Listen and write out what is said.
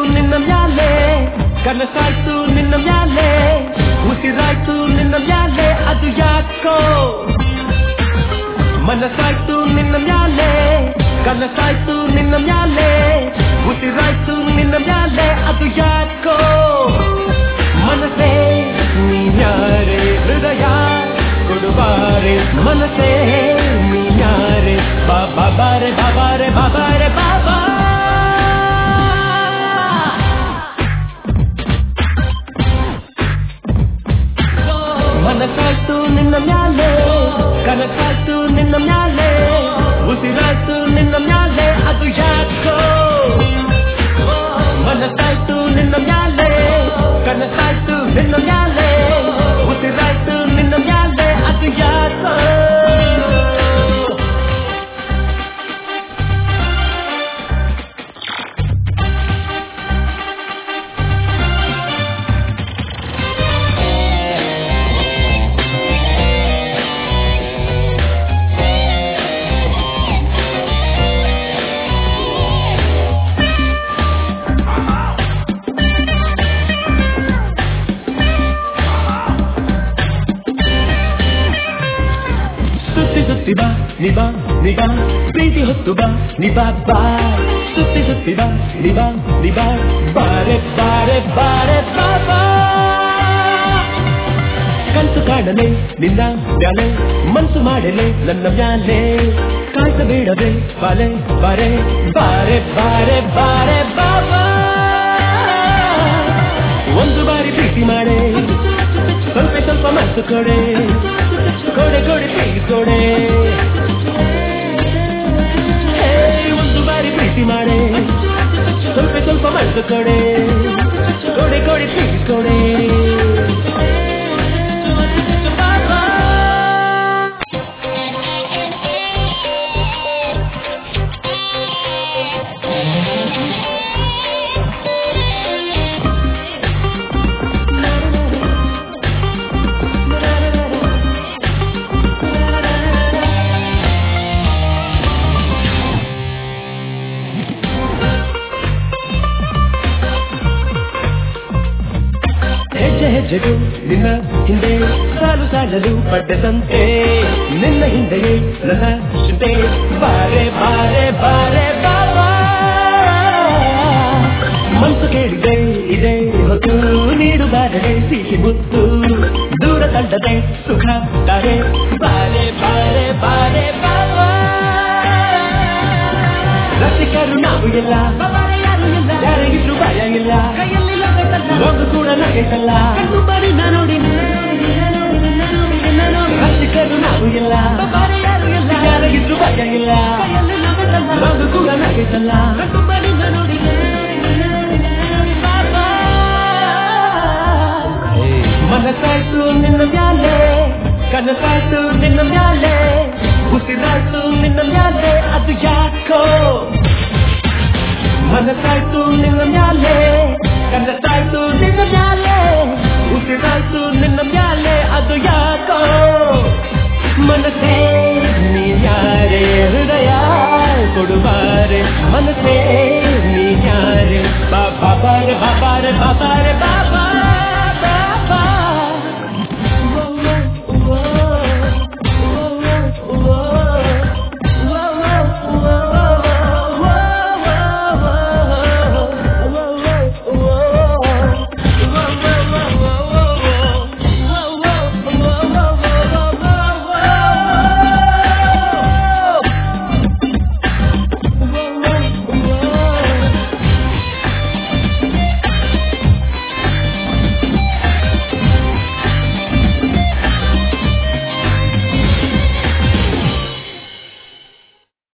ನಿನ್ನ ಮ್ಯಾಲೆ ಕನಸಾಯ್ತು ನಿನ್ನ ಮ್ಯಾಲೆ ಉಸಿರಾಯ್ತು ನಿನ್ನ ಮ್ಯಾಲೆ ಅದು ಯಾಕೋ ಮನಸ್ಸಾಯ್ತು ನಿನ್ನ ಮ್ಯಾಲೆ ಕನಸಾಯ್ತು ನಿನ್ನ ಮ್ಯಾಲೆ ಉಸಿರಾಯ್ತು ನಿನ್ನ ಮ್ಯಾಲೆ ಅದು ಯಾಕೋ ಮನಸ್ಸೇ ನೀನ್ಯಾರೆ ಹೃದಯ ಕೊಡುಬಾರೆ ಮನಸ್ಸೇ ನೀನ್ಯಾರೆ ಬಾಬಾ ಬಾರೆ ಬಾಬಾರೆ ಬಾಬಾರೆ ಬಾಬಾ ಮನಸ್ಸಾಯ್ತು ನಿನ್ನ ಮ್ಯಾಲೆ ಕನಸಾಯ್ತು ನಿನ್ನ ಮ್ಯಾಲೆ ಉಸಿರಾಯ್ತು ನಿನ್ನ ಮ್ಯಾಲೆ ಅದು ಯಾಕೋ ಮನಸ್ಸಾಯ್ತು ನಿನ್ನ ಮ್ಯಾಲೆ ಕನಸಾಯ್ತು ನಿನ್ನ ಮ್ಯಾಲೆ ಉಸಿರಾಯ್ತು ನಿನ್ನ ಮ್ಯಾಲೆ ಅದು ಯಾಕೋ ಸುತ್ತಿ ಸುತ್ತಿ ಬಾ ನಿಬಾ ನಿಬಾ ಪ್ರೀತಿ ಹೊತ್ತು ಬಾ ನಿಬಾ ಬಾ ಸುತ್ತಿ ಸುತ್ತಿ ಬಾ ನಿಬಾ ನಿಬಾ ಬಾರೆ ಬಾರೆ ಬಾರೆ ಬಾಬಾ ಕನಸು ಕಾಣಲೆ ನಿನ್ನ ಮ್ಯಾಲೆ ಮನ್ಸು ಮಾಡಲೆ ನನ್ನ ಮ್ಯಾಲೆ ಕಾಯ್ಸಬೇಡದೆ ಬಾಲೆ ಬಾರೆ ಬಾರೆ ಬಾರೆ ಬಾರೆ ಬಾಬಾ ಒಂದು ಬಾರಿ ಪ್ರೀತಿ ಮಾಡೆ ಸ್ವಲ್ಪ ಸ್ವಲ್ಪ ಮನಸ್ಸು ಕೊಡೆ ಕೊಡೆ ಕೊಡೆ ಪ್ರೀತಿ ಕೊಡೆ ಹೇ, ಒಂದು ಬಾರಿ ಪ್ರೀತಿ ಮಾಡೆ ಸ್ವಲ್ಪ ಸ್ವಲ್ಪ ಮನಸ್ಸು ಕೊಡೆ ಕೊಡೆ ಕೊಡೆ ಪ್ರೀತಿ ಕೊಡೆ ಹೆಜ್ಜೆ ಹೆಜ್ಜೆಗೂ ನಿನ್ನ ಹಿಂದೆ ಸಾಲು ಸಾಲಲು ಪಡ್ಡದಂತೆ ನಿನ್ನ ಹಿಂದೆಯೇ ನನ್ನ ಚಿಂತೆ ಬಾರೆ ಬಾರೆ ಬಾರೆ ಬಾಬಾ ಮನಸ್ಸು ಕೇಳಿದೆ ಇದೆ ಹೊತ್ತು ನೀಡು ಬಾರದೆ ಸಿಹಿ ಮುತ್ತು ದೂರ ತಳ್ಳದೆ ಸುಖ ತಾರೆ ಬಾರೆ ಬಾರೆ ಬಾರೆ ಬಾಬಾ ರಸಿಕರು ನಾವು ಇಲ್ಲ ಯಾರಿಗಿದ್ರು ಭಯ ಇಲ್ಲ ಒಂದು ಕೂಡ ನಗೆಸಲ್ಲ ರಸಿಕರು ನಾವು ಇಲ್ಲ ಯಾರಿಗಿದ್ರು ಭಯ ಇಲ್ಲ ಒಂದು ಕೂಡ ನಗೆಸಲ್ಲ ಮನಸ್ಸಾಯ್ತು ನಿನ್ನ ಮ್ಯಾಲೆ ಕನಸಾಯ್ತು ನಿನ್ನ ಮ್ಯಾಲೆ ಉಸಿರಾಯ್ತು ನಿನ್ನ ಮ್ಯಾಲೆ ಅದು ಯಾಕೋ ಮನಸ್ಸಾಯ್ತು ನಿನ್ನ ಮ್ಯಾಲೆ ಕನಸಾಯ್ತು ನಿನ್ನ ಮ್ಯಾಲೆ ಉಸಿರಾಯ್ತು ನಿನ್ನ ಮ್ಯಾಲೆ ಅದು ಯಾಕೋ ಮನಸ್ಸೇ ನೀ ಯಾರೇ ಹೃದಯ ಕೊಡುಬಾರೆ ಮನಸ್ಸೇ